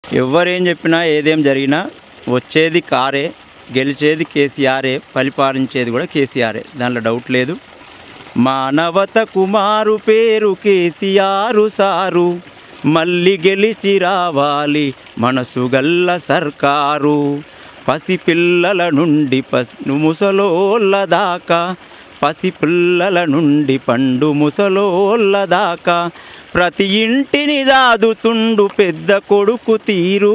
ఎవరేం చెప్పినా ఏదేం జరిగినా వచ్చేది కారే గెలిచేది కేసీఆరే పరిపాలించేది కూడా కేసీఆరే దాంట్లో డౌట్ లేదు మానవత కుమారు పేరు కేసీఆరు సారు మళ్ళీ గెలిచి రావాలి మనసు గల్ల సర్కారు పసిపిల్లల నుండి పసి ముసలోళ్ళ దాకా పసిపిల్లల నుండి పండు ముసలోళ్ళ దాకా ప్రతి ఇంటిని దాదుతుండు పెద్ద కొడుకు తీరు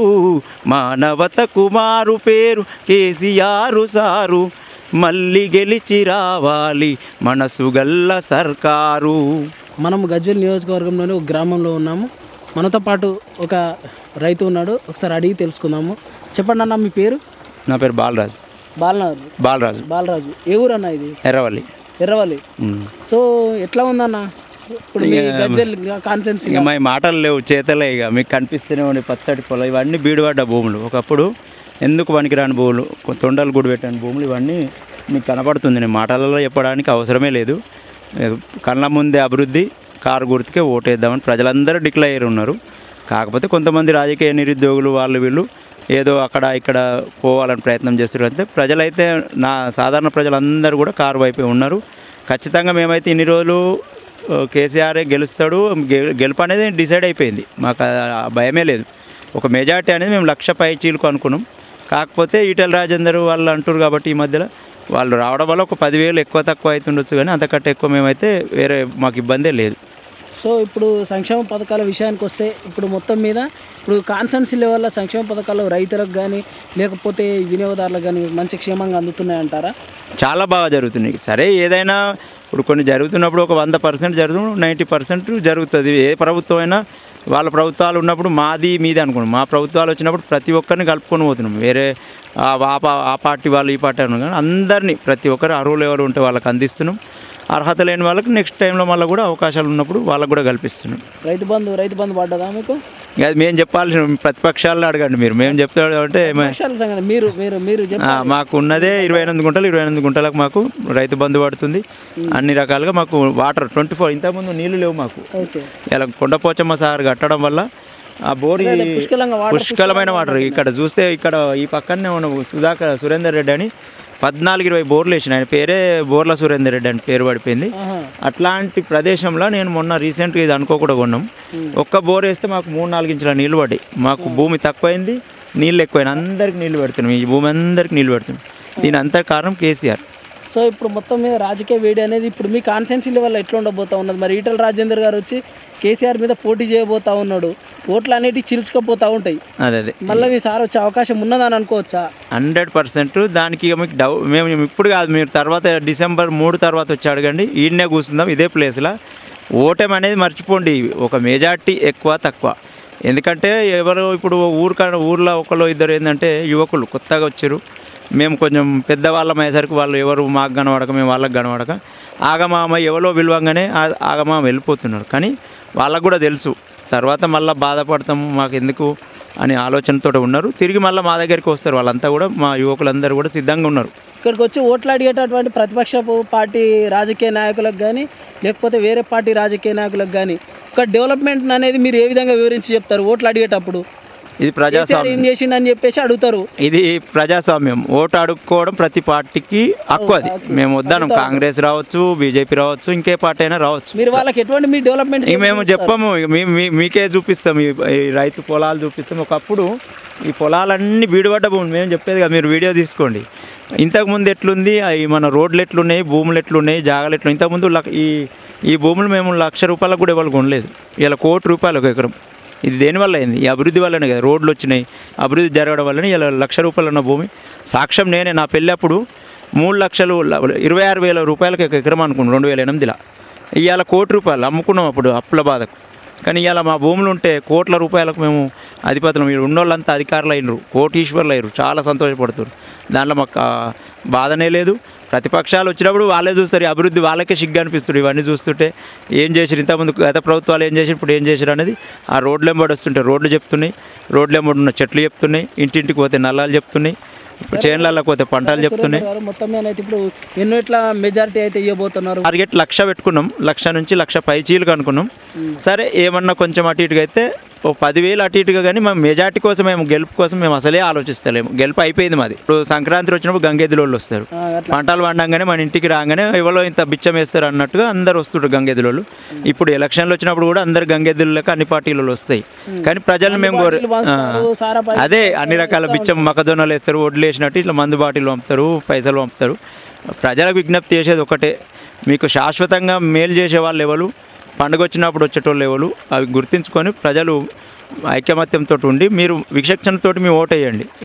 మానవత కుమారు పేరు కేసీఆర్ సారు మళ్ళీ గెలిచి రావాలి మనసు గల్ల సర్కారు మనం గజ్వెల్ నియోజకవర్గంలోని ఒక గ్రామంలో ఉన్నాము మనతో పాటు ఒక రైతు ఉన్నాడు ఒకసారి అడిగి తెలుసుకుందాము చెప్పండి అన్న మీ పేరు నా పేరు బాలరాజు బాలరాజు బాలరాజు బాలరాజు ఏ ఊరు అన్న ఇది ఎర్రవల్లి ఎర్రవల్లి ఉమ్. సో ఎట్లా ఉందన్న ఇప్పుడు మీ గజ్వెల్ కాన్సెన్స్ ఇక మా మాటలు లేవు చేతలే ఇక మీకు కనిపిస్తూనే ఉండే పచ్చడి పొలం ఇవన్నీ బీడుపడ్డ భూములు ఒకప్పుడు ఎందుకు పనికిరాని భూములు కొ- తొండలు గుడి పెట్టిన భూములు ఇవన్నీ మీకు కనపడుతుంది నేను మాటలలో చెప్పడానికి అవసరమే లేదు ఏ, కళ్ళ ముందే అభివృద్ధి కారు గుర్తుకే ఓటేద్దామని ప్రజలందరూ డిక్లేర్ అయ్యి ఉన్నారు కాకపోతే కొంతమంది రాజకీయ నిరుద్యోగులు వాళ్ళు వీళ్ళు ఏదో అక్కడ ఇక్కడ పోవాలని ప్రయత్నం చేస్తారు అంటే ప్రజలైతే నా సాధారణ ప్రజలందరూ కూడా కారు వైపే ఉన్నారు ఖచ్చితంగా మేమైతే ఇన్ని రోజులు ఆ, కేసీఆర్ గెలుస్తాడు గె- గెలుపు అనేది డిసైడ్ అయిపోయింది మాకు ఆ భయమే లేదు ఒక మెజార్టీ అనేది మేము లక్ష పై చీలుకు అనుకున్నాం కాకపోతే ఈటెల రాజేందర్ వాళ్ళు అంటారు కాబట్టి ఈ మధ్యలో వాళ్ళు రావడం వల్ల ఒక పదివేలు ఎక్కువ తక్కువ అవుతుండొచ్చు కానీ అంతకంటే ఎక్కువ మేమైతే వేరే మాకు ఇబ్బందే లేదు సో ఇప్పుడు సంక్షేమ పథకాల విషయానికి వస్తే ఇప్పుడు మొత్తం మీద ఇప్పుడు కాన్సెన్సీ లెవెల్లో సంక్షేమ పథకాలు రైతులకు కానీ లేకపోతే వినియోగదారులకు కానీ మంచి క్షేమంగా అందుతున్నాయంటారా చాలా బాగా జరుగుతున్నాయి సరే ఏదైనా ఇప్పుడు కొన్ని జరుగుతున్నప్పుడు ఒక వంద పర్సెంట్ జరుగుతుంది నైంటీ పర్సెంట్ జరుగుతుంది ఏ ప్రభుత్వం అయినా వాళ్ళ ప్రభుత్వాలు ఉన్నప్పుడు మాది మీది అనుకున్నాం మా ప్రభుత్వాలు వచ్చినప్పుడు ప్రతి ఒక్కరిని కలుపుకొని పోతున్నాం వేరే ఆ ఆ పా- ఆ పార్టీ వాళ్ళు ఈ పార్టీ అనుకున్నాం కానీ అందరినీ ప్రతి ఒక్కరు అర్హులు ఎవరు ఉంటే వాళ్ళకి అందిస్తున్నాం అర్హత లేని వాళ్ళకి నెక్స్ట్ టైంలో మళ్ళీ కూడా అవకాశాలు ఉన్నప్పుడు వాళ్ళకు కూడా కల్పిస్తున్నాం రైతు బంధు రైతు బంధు పడ్డదా మీకు ఇక అది మేము చెప్పాల్సిన ప్రతిపక్షాలను అడగండి మీరు మేము చెప్తాడు అంటే మే- విషయాల సంగతి మీరు మీరు మీరు చెప్ప ఆ, మాకు ఉన్నదే ఇరవై ఎనిమిది గుంటలు ఇరవై ఎనిమిది గుంటలకు మాకు రైతు బంధు పడుతుంది అన్ని రకాలుగా మాకు వాటర్ ట్వంటీ ఫోర్ ఇంతకుముందు నీళ్లు లేవు మాకు ఓకే ఇలా కొండపోచమ్మ సార్ కట్టడం వల్ల ఆ బోరి పుష్కలంగా వాటర్ పుష్కలమైన వాటర్ ఇక్కడ చూస్తే ఇక్కడ ఈ పక్కనే ఉన్న సుధాకర్ సురేందర్ రెడ్డి అని పద్నాలుగు ఇరవై బోర్లు వేసిన ఆయన పేరే బోర్ల సురేందర్ రెడ్డి అని పేరు పడిపోయింది ఆహా. అట్లాంటి ప్రదేశంలో నేను మొన్న రీసెంట్గా ఇది అనుకోకుండా కొన్నాం ఒక్క బోర్ వేస్తే మాకు మూడు నాలుగు ఇంచుల నీళ్ళు పడ్డాయి మాకు భూమి తక్కువైంది నీళ్ళు ఎక్కువైంది అందరికి నీళ్ళు పెడుతున్నాం ఈ భూమి అందరికి నీళ్ళు పెడుతున్నాం దీని అంతా కారణం కేసీఆర్ సో ఇప్పుడు మొత్తం మీద రాజకీయ వేడి అనేది ఇప్పుడు మీ కాన్సెన్సీ లెవెల్ ఎట్లా ఉండబోతా ఉన్నది మరి ఈటల రాజేందర్ గారు వచ్చి కేసీఆర్ మీద పోటీ చేయబోతా ఉన్నాడు ఓట్లు అనేటివి చిలుచుకపోతా ఉంటాయి అదే అదే మళ్ళీ మీ సార్ వచ్చే అవకాశం ఉన్నదని అనుకోవచ్చా హండ్రెడ్ పర్సెంట్ దానికి ఇక మీకు డౌ మేము ఇప్పుడు కాదు మీరు తర్వాత డిసెంబర్ మూడు తర్వాత వచ్చి అడగండి ఈడనే కూర్చుందాం ఇదే ప్లేస్లో ఓటమి అనేది మర్చిపోండి ఒక మెజార్టీ ఎక్కువ తక్కువ ఎందుకంటే ఎవరు ఇప్పుడు ఊరు కా ఊర్లో ఒకళ్ళు ఇద్దరు ఏంటంటే యువకులు కొత్తగా వచ్చారు మేము కొంచెం పెద్దవాళ్ళం అయ్యేసరికి వాళ్ళు ఎవరు మాకు కనబడక మేము వాళ్ళకి కనబడక ఆగమామ ఎవరో విలువంగానే ఆ- ఆగమామ వెళ్ళిపోతున్నారు కానీ వాళ్ళకు కూడా తెలుసు తర్వాత మళ్ళీ బాధపడతాం మాకు ఎందుకు అనే ఆలోచనతో ఉన్నారు తిరిగి మళ్ళీ మా దగ్గరికి వస్తారు వాళ్ళంతా కూడా మా యువకులందరూ కూడా సిద్ధంగా ఉన్నారు ఇక్కడికి వచ్చి ఓట్లు అడిగేటటువంటి ప్రతిపక్ష పార్టీ రాజకీయ నాయకులకు కానీ లేకపోతే వేరే పార్టీ రాజకీయ నాయకులకు కానీ ఒక డెవలప్మెంట్ అనేది మీరు ఏ విధంగా వివరించి చెప్తారు ఓట్లు అడిగేటప్పుడు ఇది కేసీఆర్ ప్రజాస్వామ్యం ఏం చేసిండని చెప్పేసి అడుగుతారు ఇది ప్రజాస్వామ్యం ఓటు అడుక్కోవడం ప్రతి పార్టీకి హక్కు అది మేము వద్దాను కాంగ్రెస్ రావచ్చు బీజేపీ రావచ్చు ఇంకే పార్టీ అయినా రావచ్చు మీరు వాళ్ళకి ఎటువంటి మీ డెవలప్మెంట్ ఇక మేము చెప్పము ఇక మీ- మీ- మీకే చూపిస్తాం ఈ ఈ రైతు పొలాలు చూపిస్తాం ఒకప్పుడు ఈ పొలాలన్నీ బీడుపడ్డ భూములు మేము చెప్పేది కదా మీరు వీడియో తీసుకోండి ఇంతకుముందు ఎట్లుంది అవి మన రోడ్లు ఎట్లున్నాయి భూములు ఎట్లున్నాయి జాగాలు ఎట్లున్నాయి ఇంతకుముందు లక్ష- ఈ ఈ భూములు మేము లక్ష రూపాయలకు కూడా ఇవ్వాలి కొనలేదు ఇలా కోటి రూపాయలు ఒక ఎకరం ఇది దేనివల్ల అయింది ఈ అభివృద్ధి వల్లనే కదా రోడ్లు వచ్చినాయి అభివృద్ధి జరగడం వల్లనే ఇలా లక్ష రూపాయలు ఉన్న భూమి సాక్ష్యం నేనే నా పెళ్ళప్పుడు మూడు లక్షలు ల- ఇరవై ఆరు వేల రూపాయలకు ఒక ఎకరం అనుకున్నాను రెండు వేల ఎనిమిదిలో ఇవాళ కోటి రూపాయలు అమ్ముకున్నాం అప్పుడు అప్పుల బాధకు కానీ ఇవాళ మా భూములు ఉంటే కోట్ల రూపాయలకు మేము అధిపతులం ఇక్కడ ఉన్నోళ్ళంతా అధికారులు అయినరు కోటీశ్వర్లు అయ్యారు చాలా సంతోషపడుతారు దాంట్లో మాకు ఆ, బాధనే లేదు ప్రతిపక్షాలు వచ్చినప్పుడు వాళ్ళే చూస్తారు ఈ అభివృద్ధి వాళ్ళకే సిగ్గు అనిపిస్తుంది ఇవన్నీ చూస్తుంటే ఏం చేసారు ఇంతకుముందు గత ప్రభుత్వాలు ఏం చేసారు ఇప్పుడు ఏం చేశారు అనేది ఆ రోడ్లు ఎంబడి వస్తుంటే రోడ్లు చెప్తున్నాయి రోడ్లు ఎంబడి ఉన్న చెట్లు చెప్తున్నాయి ఇంటింటికి పోతే నల్లాలు చెప్తున్నాయి ఇప్పుడు చేనులకు పోతే పంటలు చెప్తున్నాయి గారు మొత్తం మీద అయితే ఇప్పుడు ఎన్నో ఇట్లా మెజారిటీ అయితే ఇవ్వబోతున్నారు టార్గెట్ లక్ష పెట్టుకున్నాం లక్ష నుంచి లక్ష పై చీలకు అనుకున్నాం సరే ఏమన్నా కొంచెం అటు ఇటుగా అయితే ఓ పదివేలు అటు ఇటుగా కానీ మేము మెజార్టీ కోసం మేము గెలుపు కోసం మేము అసలే ఆలోచిస్తలేము గెలుపు అయిపోయింది మాది ఇప్పుడు సంక్రాంతి వచ్చినప్పుడు గంగెద్దుల వాళ్ళు వస్తారు ఆ, అట్లా పంటలు పండంగానే మన ఇంటికి రాగానే ఎవరో ఇంత బిచ్చం వేస్తారు అన్నట్టుగా అందరు వస్తుంటారు గంగెద్దులు ఇప్పుడు ఎలక్షన్లు వచ్చినప్పుడు కూడా అందరు గంగెద్దులకు అన్ని పార్టీలు వస్తాయి కానీ ప్రజలు మేము కోరే బాటిల్ పంచుతారు, సారా ప్యాకెట్ అదే అన్ని రకాల బిచ్చం మొక్కజొన్నలు వేస్తారు వడ్లు వేసినట్టు ఇట్లా మందు బాటిల్ పంపుతారు పైసలు పంపుతారు ప్రజలకు విజ్ఞప్తి చేసేది ఒకటే మీకు శాశ్వతంగా మేలు చేసే వాళ్ళు ఎవరు పండుగ వచ్చినప్పుడు వచ్చేటోళ్ళు ఎవరు అవి గుర్తించుకొని ప్రజలు ఐకమత్యంతో ఉండి మీరు విచక్షణతోటి మీ ఓటు వేయండి